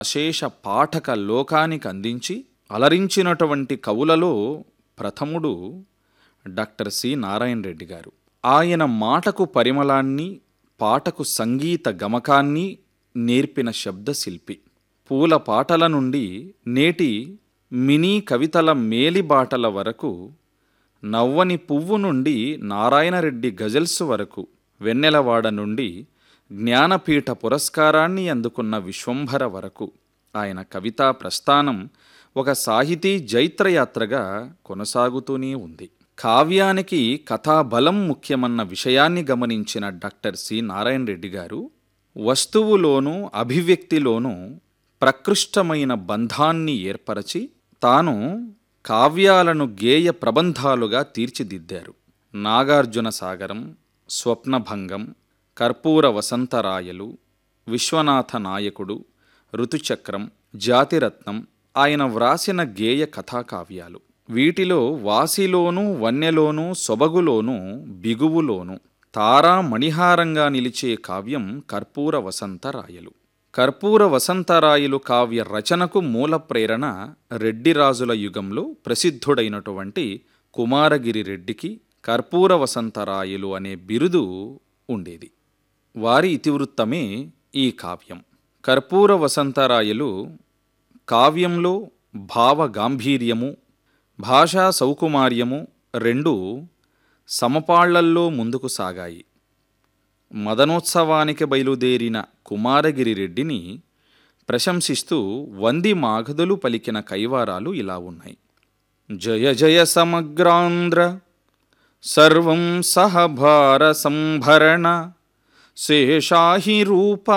అశేష పాఠక లోకానికి అందించి అలరించినటువంటి కవులలో ప్రథముడు డాక్టర్ సి నారాయణ రెడ్డి గారు ఆయన మాటకు పరిమళాన్ని పాటకు సంగీత గమకాన్ని నేర్పిన శబ్దశిల్పి పూల పాటల నుండి నేటి మినీ కవితల మేలిబాటల వరకు నవ్వని పువ్వు నుండి నారాయణరెడ్డి గజల్స్ వరకు వెన్నెలవాడ నుండి జ్ఞానపీఠ పురస్కారాన్ని అందుకున్న విశ్వంభర వరకు ఆయన కవితా ప్రస్థానం ఒక సాహితీ జైత్రయాత్రగా కొనసాగుతూనే ఉంది కావ్యానికి కథాబలం ముఖ్యమన్న విషయాన్ని గమనించిన డాక్టర్ సి నారాయణ రెడ్డి గారు వస్తువులోనూ అభివ్యక్తిలోనూ ప్రకృష్టమైన బంధాన్ని ఏర్పరచి తాను కావ్యాలను గేయ ప్రబంధాలుగా తీర్చిదిద్దారు నాగార్జున సాగరం స్వప్నభంగం కర్పూర వసంతరాయలు విశ్వనాథ నాయకుడు ఋతుచక్రం జాతిరత్నం ఆయన వ్రాసిన గేయ కథాకావ్యాలు వీటిలో వాసిలోనూ వన్యలోనూ సొబగులోనూ బిగువులోనూ తారా మణిహారంగా నిలిచే కావ్యం కర్పూర వసంతరాయలు కర్పూర వసంతరాయలు కావ్య రచనకు మూల ప్రేరణ రెడ్డిరాజుల యుగంలో ప్రసిద్ధుడైనటువంటి కుమారగిరి రెడ్డికి కర్పూర వసంతరాయలు అనే బిరుదు ఉండేది వారి ఇతివృత్తమే ఈ కావ్యం కర్పూర వసంతరాయలు కావ్యంలో భావ గాంభీర్యము భాషా సౌకుమార్యము రెండు సమపాళ్లల్లో ముందుకు సాగాయి మదనోత్సవానికి బయలుదేరిన కుమారగిరి రెడ్డిని ప్రశంసిస్తూ వంది మాగదులు పలికిన కైవారాలు ఇలా ఉన్నాయి జయ జయ సమగ్రాంధ్ర సర్వం సహభార సంభరణ శేషాహి రూపా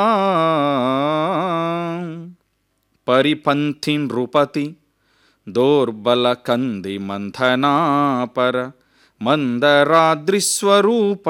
పరిపంథి నృపతి దోర్బల కంది మంథనాపర మందరాద్రిస్వరూప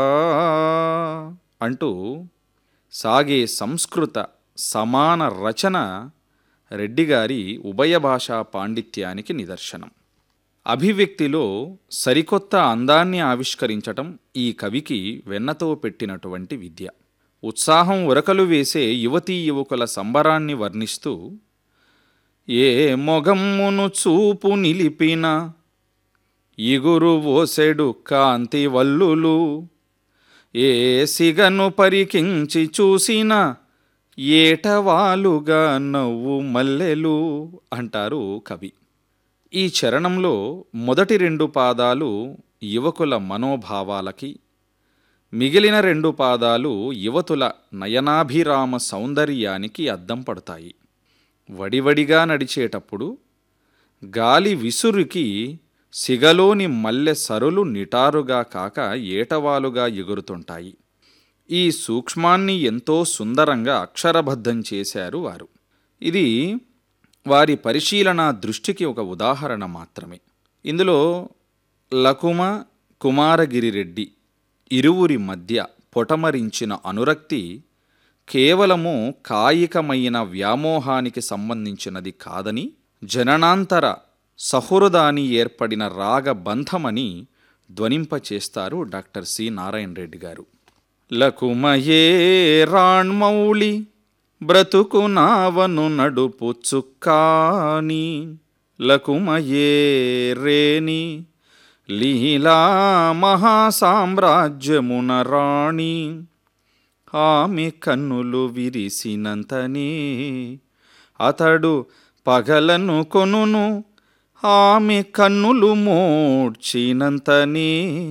అంటూ సాగే సంస్కృత సమాన రచన రెడ్డిగారి ఉభయ భాషా పాండిత్యానికి నిదర్శనం అభివ్యక్తిలో సరికొత్త అందాన్ని ఆవిష్కరించటం ఈ కవికి వెన్నతో పెట్టినటువంటి విద్య ఉత్సాహం ఉరకలు వేసే యువతీ యువకుల సంబరాన్ని వర్ణిస్తూ ఏ మొగమ్మును చూపు నిలిపిన ఇగురు ఓసెడు కాంతి వల్లులు ఏ సిగను పరికించి చూసిన ఏటవాలుగా నవ్వు మల్లెలు అంటారు కవి ఈ చరణంలో మొదటి రెండు పాదాలు యువకుల మనోభావాలకి మిగిలిన రెండు పాదాలు యువతుల నయనాభిరామ సౌందర్యానికి అద్దం పడతాయి వడివడిగా నడిచేటప్పుడు గాలి విసురుకి సిగలోని మల్లె సరులు నిటారుగా కాక ఏటవాలుగా ఎగురుతుంటాయి ఈ సూక్ష్మాన్ని ఎంతో సుందరంగా అక్షరబద్ధం చేశారు వారు ఇది వారి పరిశీలన దృష్టికి ఒక ఉదాహరణ మాత్రమే ఇందులో లకుమ కుమారగిరి రెడ్డి ఇరువురి మధ్య పొటమరించిన అనురక్తి కేవలము కాయికమైన వ్యామోహానికి సంబంధించినది కాదని జననాంతర సహృదాని ఏర్పడిన రాగబంధమని ధ్వనింపచేస్తారు డాక్టర్ సి నారాయణ రెడ్డి గారు లకుమయే రాణ్మౌళి బ్రతుకు నావను నడుపు చుక్కాని లకుమయే రేని లీలా మహాసామ్రాజ్యమున రాణి ఆమె కన్నులు విరిసినంతనే అతడు పగలను కొనును ఆమె కన్నులు మోడ్చినంతనే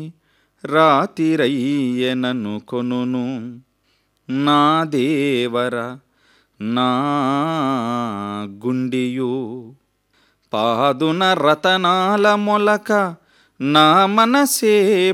రాతిరయ్యనను కొనును నా దేవర నా గుండియు పాదున రతనాల మొలక నా మనసే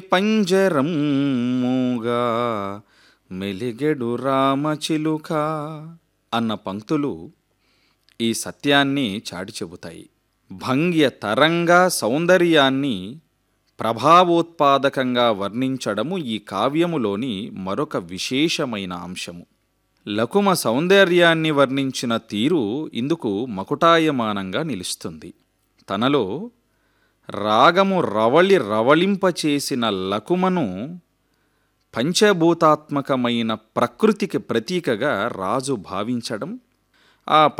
పంజరముగా మెలిగెడు రామచిలుక అన్న పంక్తులు ఈ సత్యాన్ని చాటి చెబుతాయి భంగ్య తరంగా సౌందర్యాన్ని ప్రభావోత్పాదకంగా వర్ణించడము ఈ కావ్యములోని మరొక విశేషమైన అంశము లకుమ సౌందర్యాన్ని వర్ణించిన తీరు ఇందుకు మకుటాయమానంగా నిలుస్తుంది తనలో రాగము రవళి రవళింపచేసిన లకుమను పంచభూతాత్మకమైన ప్రకృతికి ప్రతీకగా రాజు భావించడం ఆ